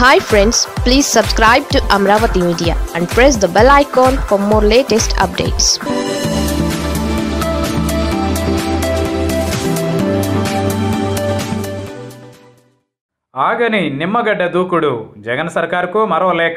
hi friends please subscribe to Amaravati media and press the bell icon for more latest updates ఆగని నిమ్మగడ్డ దూకుడు జగన్ సర్కార్కు మరో లేఖ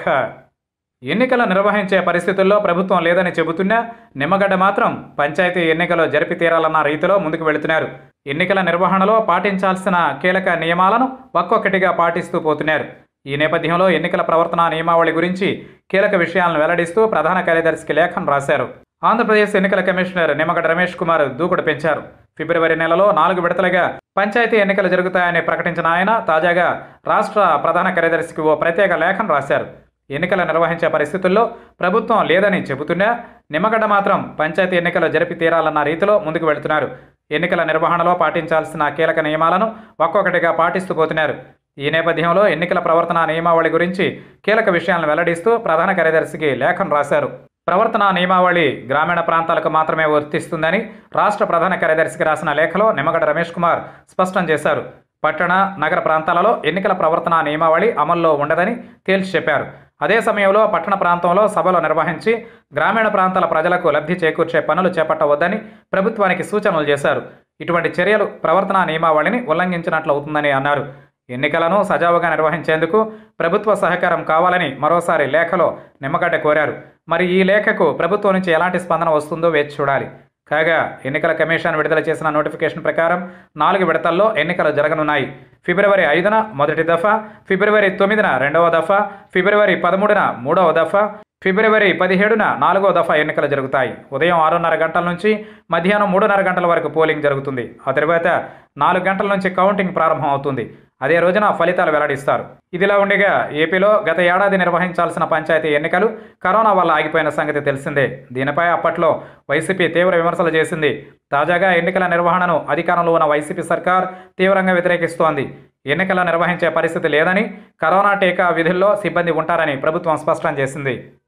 ఎన్నికలు నిర్వహించే పరిస్థితుల్లో ప్రభుత్వం లేదని చెబుతున్నా నిమ్మగడ్డ మాత్రం పంచాయతీ ఎన్నికలు జరిపి తీరాలన్న రీతిలో ముందుకు వెళుతున్నారు ఎన్నికల నిర్వహణలో పాటించాల్సిన కీలక నియమాలను ఒక్కొక్కటిగా పాటిస్తూ పోతున్నారు ఈ నేపథ్యంలో ఎన్నికల ప్రవర్తన నియమావళి గురించి కీలక విషయాలను వెల్లడిస్తూ ప్రధాన కార్యదర్శికి లేఖను రాశారు ఆంధ్రప్రదేశ్ ఎన్నికల కమిషనర్ నిమ్మగడ్డ రమేష్ కుమార్ దూకుడు పెంచారు ఫిబ్రవరి నెలలో నాలుగు విడతలుగా పంచాయతీ ఎన్నికలు జరుగుతాయని ప్రకటించిన ఆయన తాజాగా రాష్ట్ర ప్రధాన కార్యదర్శికి ఓ ప్రత్యేక లేఖను రాశారు ఎన్నికలు నిర్వహించే పరిస్థితుల్లో ప్రభుత్వం లేదని చెబుతున్నా నిమ్మగడ్డ మాత్రం పంచాయతీ ఎన్నికలు జరిపి తీరాలన్న రీతిలో ముందుకు వెళుతున్నారు ఎన్నికల నిర్వహణలో పాటించాల్సిన కీలక నియమాలను ఒక్కొక్కటిగా పాటిస్తూ పోతున్నారు ఈ నేపథ్యంలో ఎన్నికల ప్రవర్తన నియమావళి గురించి కీలక విషయాలను వెల్లడిస్తూ ప్రధాన కార్యదర్శికి లేఖను రాశారు ప్రవర్తన నియమావళి గ్రామీణ ప్రాంతాలకు మాత్రమే వర్తిస్తుందని రాష్ట్ర ప్రధాన కార్యదర్శికి రాసిన లేఖలో నిమ్మగడ్డ రమేష్ కుమార్ స్పష్టం చేశారు పట్టణ నగర ప్రాంతాలలో ఎన్నికల ప్రవర్తన నియమావళి అమల్లో ఉండదని తేల్చి చెప్పారు అదే సమయంలో పట్టణ ప్రాంతంలో సభలు నిర్వహించి గ్రామీణ ప్రాంతాల ప్రజలకు లబ్ధి చేకూర్చే పనులు చేపట్టవద్దని ప్రభుత్వానికి సూచనలు చేశారు ఇటువంటి చర్యలు ప్రవర్తన నియమావళిని ఉల్లంఘించినట్లు అవుతుందని అన్నారు ఎన్నికలను సజావుగా నిర్వహించేందుకు ప్రభుత్వ సహకారం కావాలని మరోసారి లేఖలో నిమ్మగడ్డ కోరారు మరి ఈ లేఖకు ప్రభుత్వం నుంచి ఎలాంటి స్పందన వస్తుందో వేచి చూడాలి కాగా ఎన్నికల కమిషన్ విడుదల చేసిన నోటిఫికేషన్ ప్రకారం నాలుగు విడతల్లో ఎన్నికలు జరగనున్నాయి ఫిబ్రవరి ఐదున మొదటి దఫా ఫిబ్రవరి తొమ్మిదిన రెండవ దఫా ఫిబ్రవరి పదమూడున మూడవ దఫా ఫిబ్రవరి పదిహేడున నాలుగో దఫా ఎన్నికలు జరుగుతాయి ఉదయం ఆరున్నర గంటల నుంచి మధ్యాహ్నం మూడున్నర గంటల వరకు పోలింగ్ జరుగుతుంది ఆ తర్వాత నాలుగు గంటల నుంచి కౌంటింగ్ ప్రారంభం అవుతుంది అదే రోజున ఫలితాలు వెల్లడిస్తారు ఇదిలా ఉండగా ఏపీలో గత ఏడాది నిర్వహించాల్సిన పంచాయతీ ఎన్నికలు కరోనా వల్ల ఆగిపోయిన సంగతి తెలిసిందే దీనిపై అప్పట్లో వైసీపీ తీవ్ర విమర్శలు చేసింది తాజాగా ఎన్నికల నిర్వహణను అధికారంలో ఉన్న వైసీపీ సర్కార్ తీవ్రంగా వ్యతిరేకిస్తోంది ఎన్నికలు నిర్వహించే పరిస్థితి లేదని కరోనా టీకా విధుల్లో సిబ్బంది ఉంటారని ప్రభుత్వం స్పష్టం చేసింది